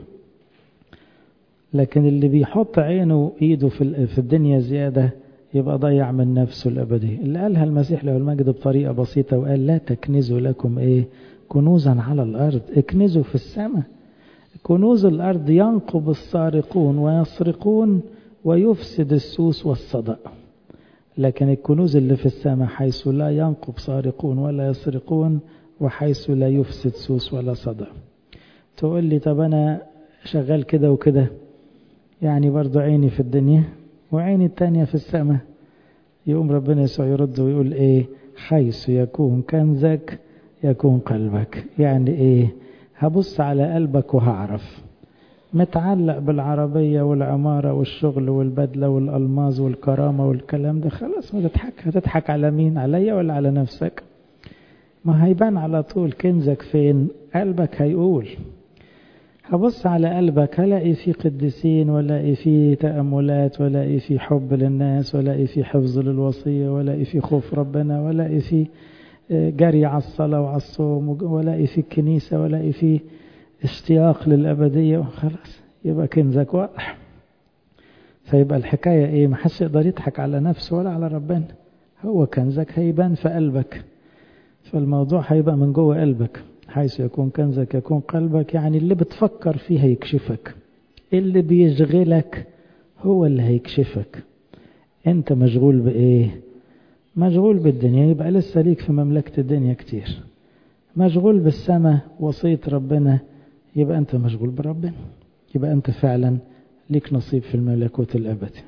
لكن اللي بيحط عينه ايده في الدنيا زيادة يبقى ضيع من نفسه الأبدية اللي قالها المسيح له المجد بطريقة بسيطة وقال لا تكنزوا لكم ايه كنوزا على الأرض اكنزوا في السماء كنوز الأرض ينقب السارقون ويسرقون ويفسد السوس والصدأ لكن الكنوز اللي في السماء حيث لا ينقب سارقون ولا يسرقون وحيث لا يفسد سوس ولا صدأ تقول لي طب أنا شغال كده وكده يعني برضو عيني في الدنيا وعيني التانية في السماء يقوم ربنا يسوع يرد ويقول ايه حيث يكون كنزك يكون قلبك يعني ايه هبص على قلبك وهعرف متعلق بالعربية والعمارة والشغل والبدلة والألماظ والكرامة والكلام ده خلاص ما تضحك هتضحك على مين عليا ولا على نفسك ما هيبان على طول كنزك فين قلبك هيقول هبص على قلبك هلاقي فيه قديسين ولاقي فيه تأملات ولاقي فيه حب للناس ولاقي فيه حفظ للوصية ولاقي فيه خوف ربنا ولاقي فيه جري على الصلاة وعلى الصوم ولاقي فيه الكنيسة ولاقي فيه اشتياق للأبدية خلاص يبقى كنزك واضح فيبقى الحكاية ايه ما حدش يقدر يضحك على نفسه ولا على ربنا هو كنزك هيبان في قلبك فالموضوع هيبقى من جوه قلبك حيث يكون كنزك يكون قلبك يعني اللي بتفكر فيه هيكشفك اللي بيشغلك هو اللي هيكشفك انت مشغول بايه مشغول بالدنيا يبقى لسه ليك في مملكة الدنيا كتير مشغول بالسماء وصية ربنا يبقى أنت مشغول بربنا يبقى أنت فعلا ليك نصيب في الملكوت الأبدي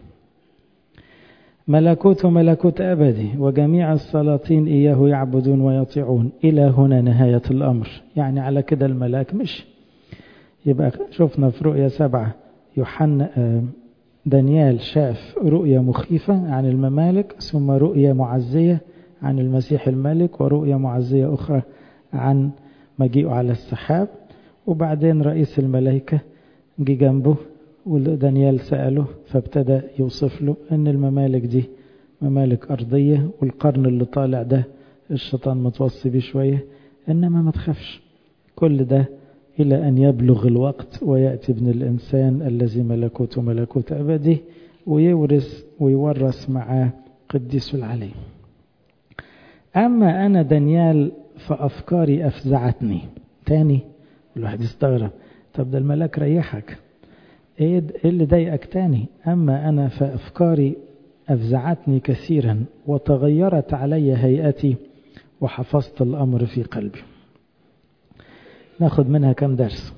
ملكوت ملكوت أبدي وجميع السلاطين إياه يعبدون ويطيعون إلى هنا نهاية الأمر يعني على كده الملاك مش يبقى شفنا في رؤية سبعة يوحنا دانيال شاف رؤية مخيفة عن الممالك ثم رؤية معزية عن المسيح الملك ورؤية معزية أخرى عن مجيئه على السحاب وبعدين رئيس الملائكة جه جنبه ودانيال سأله فابتدى يوصف له أن الممالك دي ممالك أرضية والقرن اللي طالع ده الشيطان متوصي بيه شوية إنما ما تخافش كل ده إلى أن يبلغ الوقت ويأتي ابن الإنسان الذي ملكوته ملكوت أبدي ويورث ويورث معاه قديس العلي أما أنا دانيال فأفكاري أفزعتني تاني الواحد يستغرب طب ده الملاك ريحك ايه اللي ضايقك تاني أما أنا فأفكاري أفزعتني كثيرا وتغيرت علي هيئتي وحفظت الأمر في قلبي ناخد منها كم درس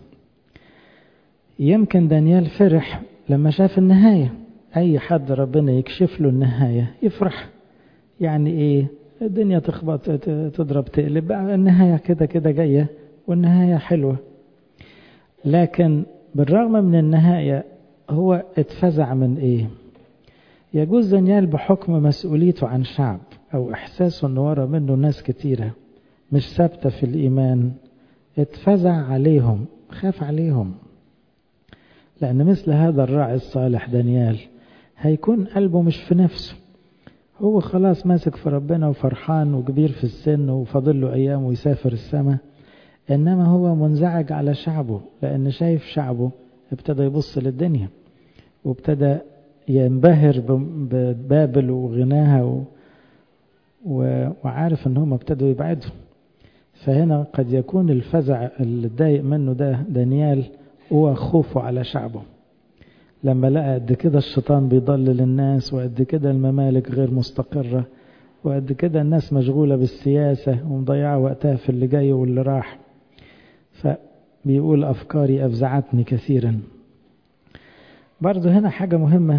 يمكن دانيال فرح لما شاف النهاية أي حد ربنا يكشف له النهاية يفرح يعني إيه الدنيا تخبط تضرب تقلب النهاية كده كده جاية والنهاية حلوة لكن بالرغم من النهاية هو اتفزع من إيه يجوز دانيال بحكم مسؤوليته عن شعب أو إحساسه أنه ورا منه ناس كتيرة مش ثابتة في الإيمان اتفزع عليهم خاف عليهم لأن مثل هذا الراعي الصالح دانيال هيكون قلبه مش في نفسه هو خلاص ماسك في ربنا وفرحان وكبير في السن وفاضل له أيام ويسافر السماء إنما هو منزعج على شعبه لأن شايف شعبه ابتدى يبص للدنيا وابتدى ينبهر ببابل وغناها و... و... وعارف ان هم ابتدوا يبعدوا فهنا قد يكون الفزع اللي اتضايق منه ده دانيال هو خوفه على شعبه لما لقى قد كده الشيطان بيضلل الناس وقد كده الممالك غير مستقرة وقد كده الناس مشغولة بالسياسة ومضيعة وقتها في اللي جاي واللي راح فبيقول أفكاري أفزعتني كثيرا برضو هنا حاجة مهمة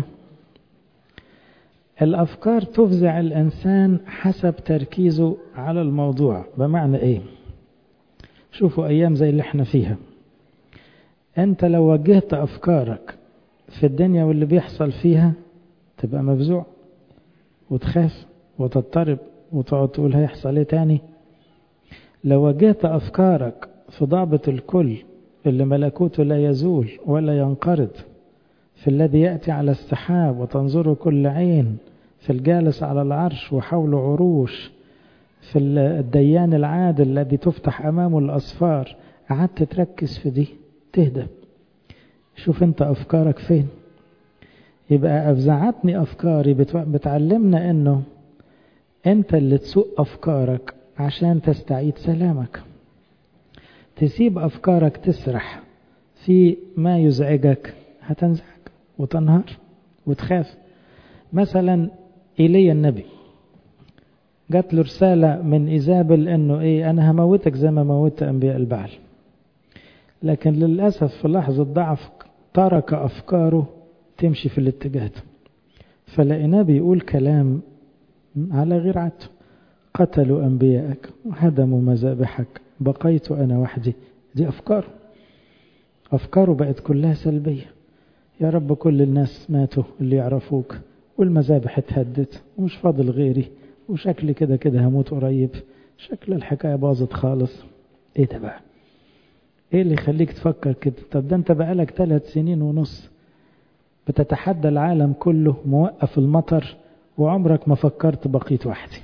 الأفكار تفزع الإنسان حسب تركيزه على الموضوع بمعنى إيه شوفوا أيام زي اللي احنا فيها أنت لو وجهت أفكارك في الدنيا واللي بيحصل فيها تبقى مفزوع وتخاف وتضطرب وتقعد تقول هيحصل ايه تاني لو وجهت أفكارك في ضابط الكل اللي ملكوته لا يزول ولا ينقرض في الذي يأتي على السحاب وتنظره كل عين في الجالس على العرش وحوله عروش في الديان العادل الذي تفتح أمامه الأصفار قعدت تركز في دي تهدى شوف انت أفكارك فين يبقى أفزعتني أفكاري بتعلمنا أنه أنت اللي تسوق أفكارك عشان تستعيد سلامك تسيب أفكارك تسرح في ما يزعجك هتنزعج وتنهار وتخاف مثلا إيليا النبي جات له رسالة من إيزابل أنه إيه أنا هموتك زي ما موت أنبياء البعل لكن للأسف في لحظة ضعف ترك أفكاره تمشي في الاتجاه ده فلقيناه بيقول كلام على غير عادته قتلوا أنبياءك وهدموا مذابحك بقيت أنا وحدي دي أفكار أفكاره بقت كلها سلبية يا رب كل الناس ماتوا اللي يعرفوك والمذابح اتهدت ومش فاضل غيري وشكلي كده كده هموت قريب شكل الحكاية باظت خالص ايه ده بقى ايه اللي يخليك تفكر كده طب ده انت بقالك ثلاث سنين ونص بتتحدى العالم كله موقف المطر وعمرك ما فكرت بقيت وحدي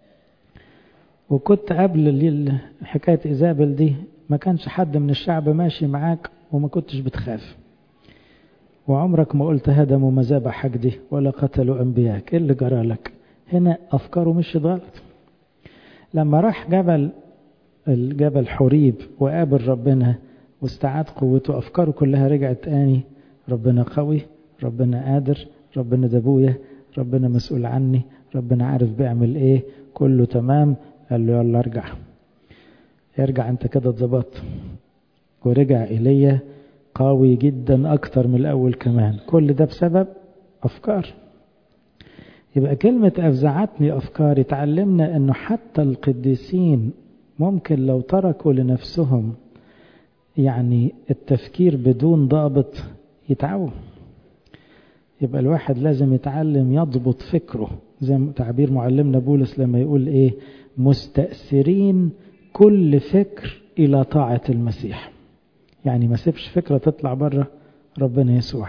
وكنت قبل حكاية إيزابل دي ما كانش حد من الشعب ماشي معاك وما كنتش بتخاف وعمرك ما قلت هدموا مذابحك دي ولا قتلوا أنبياك إيه اللي جرى لك هنا أفكاره مش غلط لما راح جبل الجبل حريب وقابل ربنا واستعاد قوته أفكاره كلها رجعت تاني ربنا قوي ربنا قادر ربنا ده ابويا ربنا مسؤول عني ربنا عارف بيعمل ايه كله تمام قال له يلا ارجع ارجع انت كده اتظبطت ورجع ايليا قوي جدا اكتر من الاول كمان كل ده بسبب افكار يبقى كلمة أفزعتني أفكاري تعلمنا أنه حتى القديسين ممكن لو تركوا لنفسهم يعني التفكير بدون ضابط يتعبوا يبقى الواحد لازم يتعلم يضبط فكره زي تعبير معلمنا بولس لما يقول ايه مستأثرين كل فكر إلى طاعة المسيح يعني ما سيبش فكرة تطلع بره ربنا يسوع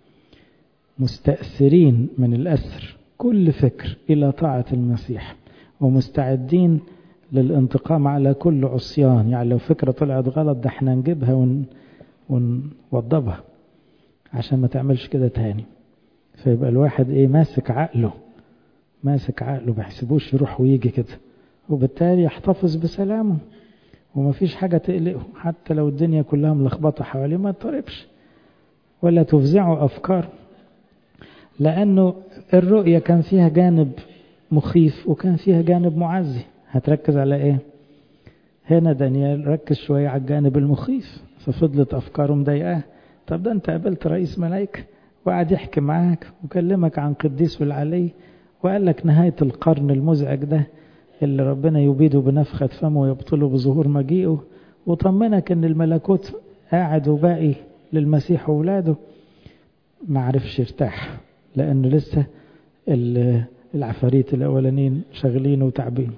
مستأثرين من الأسر كل فكر إلى طاعة المسيح ومستعدين للانتقام على كل عصيان يعني لو فكرة طلعت غلط ده احنا نجيبها ون... ونوضبها عشان ما تعملش كده تاني فيبقى الواحد ايه ماسك عقله ماسك عقله بيحسبوش يروح ويجي كده وبالتالي يحتفظ بسلامه ومفيش حاجة تقلقه حتى لو الدنيا كلها ملخبطة حواليه ما تضطربش ولا تفزعه أفكار لأنه الرؤية كان فيها جانب مخيف وكان فيها جانب معزي هتركز على ايه هنا دانيال ركز شوية على الجانب المخيف ففضلت أفكاره مضايقاه طب ده انت قابلت رئيس ملايكة وقعد يحكي معاك وكلمك عن قديس العلي وقال لك نهاية القرن المزعج ده اللي ربنا يبيده بنفخة فمه ويبطله بظهور مجيئه وطمنك ان الملكوت قاعد وباقي للمسيح وولاده ما عرفش يرتاح لأنه لسه العفاريت الأولانيين شغلين وتعبين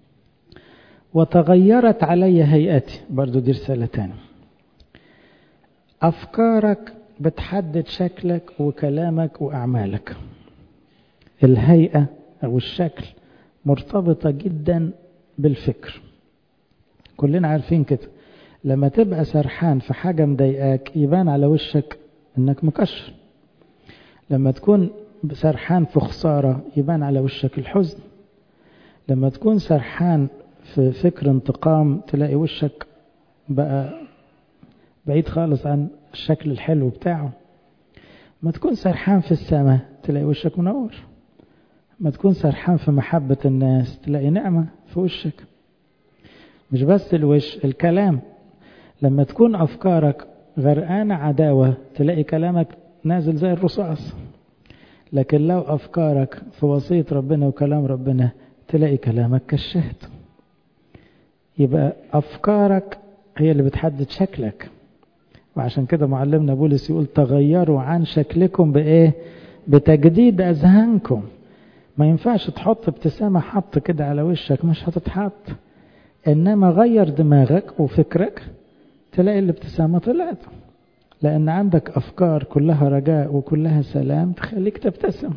وتغيرت علي هيئتي برضو دي رسالة تانية أفكارك بتحدد شكلك وكلامك وأعمالك الهيئة أو الشكل مرتبطة جدا بالفكر كلنا عارفين كده لما تبقى سرحان في حاجة مضايقاك يبان على وشك انك مكشر لما تكون سرحان في خسارة يبان على وشك الحزن لما تكون سرحان في فكر انتقام تلاقي وشك بقى بعيد خالص عن الشكل الحلو بتاعه ما تكون سرحان في السماء تلاقي وشك منور ما تكون سرحان في محبة الناس تلاقي نعمة في وشك مش بس الوش الكلام لما تكون أفكارك غرقانة عداوة تلاقي كلامك نازل زي الرصاص لكن لو أفكارك في وصية ربنا وكلام ربنا تلاقي كلامك كالشهد يبقى أفكارك هي اللي بتحدد شكلك وعشان كده معلمنا بولس يقول تغيروا عن شكلكم بإيه بتجديد أذهانكم ما ينفعش تحط ابتسامة حط كده على وشك مش هتتحط إنما غير دماغك وفكرك تلاقي الابتسامة طلعت لأن عندك أفكار كلها رجاء وكلها سلام تخليك تبتسم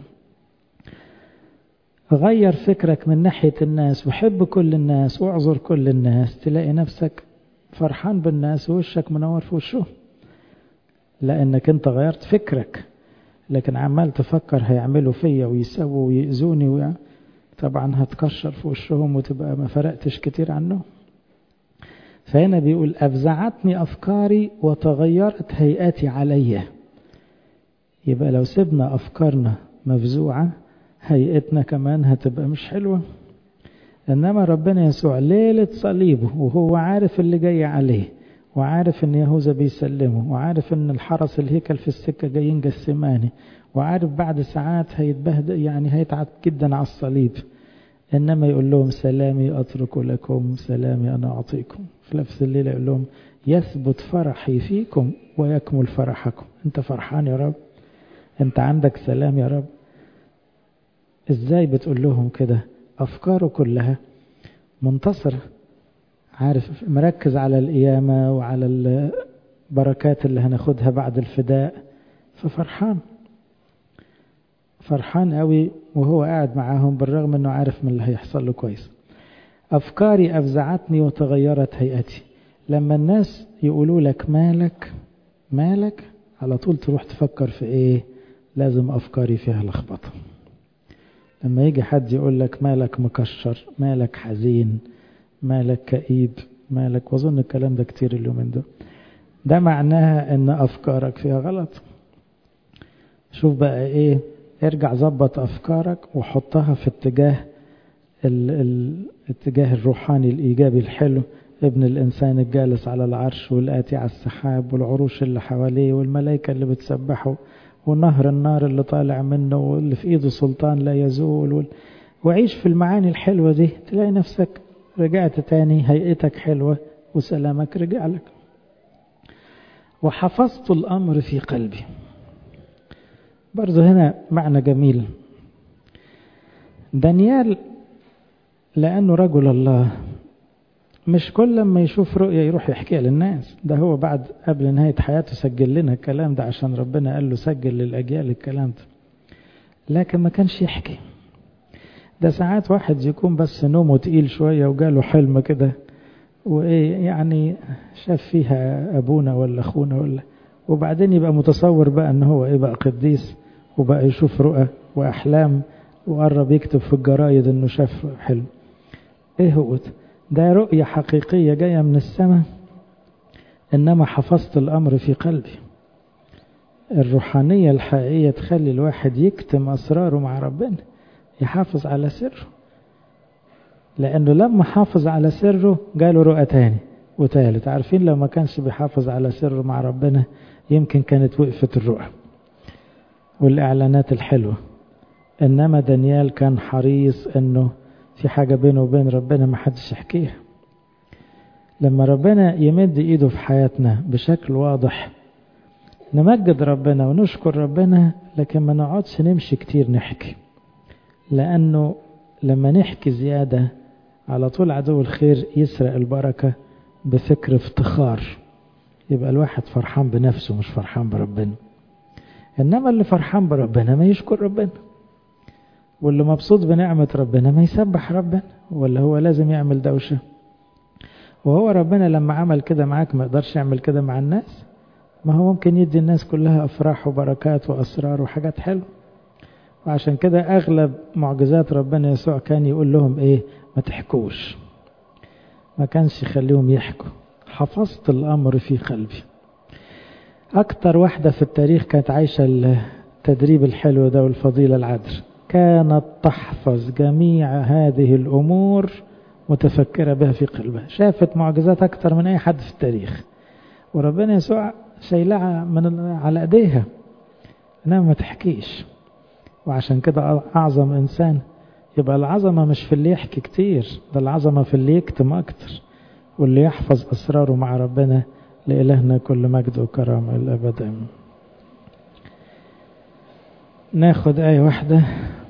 غير فكرك من ناحية الناس وحب كل الناس واعذر كل الناس تلاقي نفسك فرحان بالناس ووشك منور في وشه لأنك أنت غيرت فكرك لكن عمال تفكر هيعملوا فيا ويسووا ويأذوني ويع... طبعا هتكشر في وشهم وتبقى ما فرقتش كتير عنهم فهنا بيقول أفزعتني أفكاري وتغيرت هيئتي علي يبقى لو سيبنا أفكارنا مفزوعة هيئتنا كمان هتبقى مش حلوة إنما ربنا يسوع ليلة صليبه وهو عارف اللي جاي عليه وعارف ان يهوذا بيسلمه وعارف ان الحرس الهيكل في السكة جايين جسماني وعارف بعد ساعات هيتبهدل يعني هيتعب جدا على الصليب انما يقول لهم سلامي اترك لكم سلامي انا اعطيكم في نفس الليلة يقول لهم يثبت فرحي فيكم ويكمل فرحكم انت فرحان يا رب انت عندك سلام يا رب ازاي بتقول لهم كده افكاره كلها منتصرة عارف مركز على القيامة وعلى البركات اللي هناخدها بعد الفداء ففرحان فرحان قوي وهو قاعد معاهم بالرغم انه عارف من اللي هيحصل له كويس افكاري افزعتني وتغيرت هيئتي لما الناس يقولوا لك مالك مالك على طول تروح تفكر في ايه لازم افكاري فيها لخبطه لما يجي حد يقول لك مالك مكشر مالك حزين مالك كئيب مالك واظن الكلام ده كتير اليومين دول ده معناها ان افكارك فيها غلط شوف بقى ايه ارجع ظبط افكارك وحطها في اتجاه ال ال الاتجاه الروحاني الايجابي الحلو ابن الانسان الجالس على العرش والاتي على السحاب والعروش اللي حواليه والملائكه اللي بتسبحه ونهر النار اللي طالع منه واللي في ايده سلطان لا يزول وال... وعيش في المعاني الحلوه دي تلاقي نفسك رجعت تاني هيئتك حلوه وسلامك رجع لك وحفظت الامر في قلبي برضه هنا معنى جميل دانيال لأنه رجل الله مش كل لما يشوف رؤية يروح يحكيها للناس ده هو بعد قبل نهاية حياته سجل لنا الكلام ده عشان ربنا قال له سجل للأجيال الكلام ده لكن ما كانش يحكي ده ساعات واحد يكون بس نومه تقيل شوية وجاله حلم كده وإيه يعني شاف فيها أبونا ولا أخونا ولا وبعدين يبقى متصور بقى ان هو ايه بقى قديس وبقى يشوف رؤى واحلام وقرب يكتب في الجرايد انه شاف حلم ايه هو ده ده رؤية حقيقية جاية من السماء انما حفظت الامر في قلبي الروحانية الحقيقية تخلي الواحد يكتم اسراره مع ربنا يحافظ على سره لانه لما حافظ على سره جاله رؤى تاني وتالت عارفين لو ما كانش بيحافظ على سره مع ربنا يمكن كانت وقفت الرؤى والإعلانات الحلوة إنما دانيال كان حريص إنه في حاجة بينه وبين ربنا ما حدش يحكيها لما ربنا يمد إيده في حياتنا بشكل واضح نمجد ربنا ونشكر ربنا لكن ما نقعدش نمشي كتير نحكي لأنه لما نحكي زيادة على طول عدو الخير يسرق البركة بفكر افتخار يبقى الواحد فرحان بنفسه مش فرحان بربنا انما اللي فرحان بربنا ما يشكر ربنا واللي مبسوط بنعمة ربنا ما يسبح ربنا ولا هو لازم يعمل دوشة وهو ربنا لما عمل كده معاك ما يقدرش يعمل كده مع الناس ما هو ممكن يدي الناس كلها أفراح وبركات وأسرار وحاجات حلوة وعشان كده أغلب معجزات ربنا يسوع كان يقول لهم إيه ما تحكوش ما كانش يخليهم يحكوا حفظت الأمر في قلبي أكتر واحدة في التاريخ كانت عايشة التدريب الحلو ده والفضيلة العذر كانت تحفظ جميع هذه الأمور متفكرة بها في قلبها شافت معجزات أكتر من أي حد في التاريخ وربنا يسوع شايلها من على ايديها انما ما تحكيش وعشان كده اعظم انسان يبقى العظمه مش في اللي يحكي كتير ده العظمه في اللي يكتم اكتر واللي يحفظ اسراره مع ربنا لالهنا كل مجد وكرامه الابد امين ناخد ايه واحده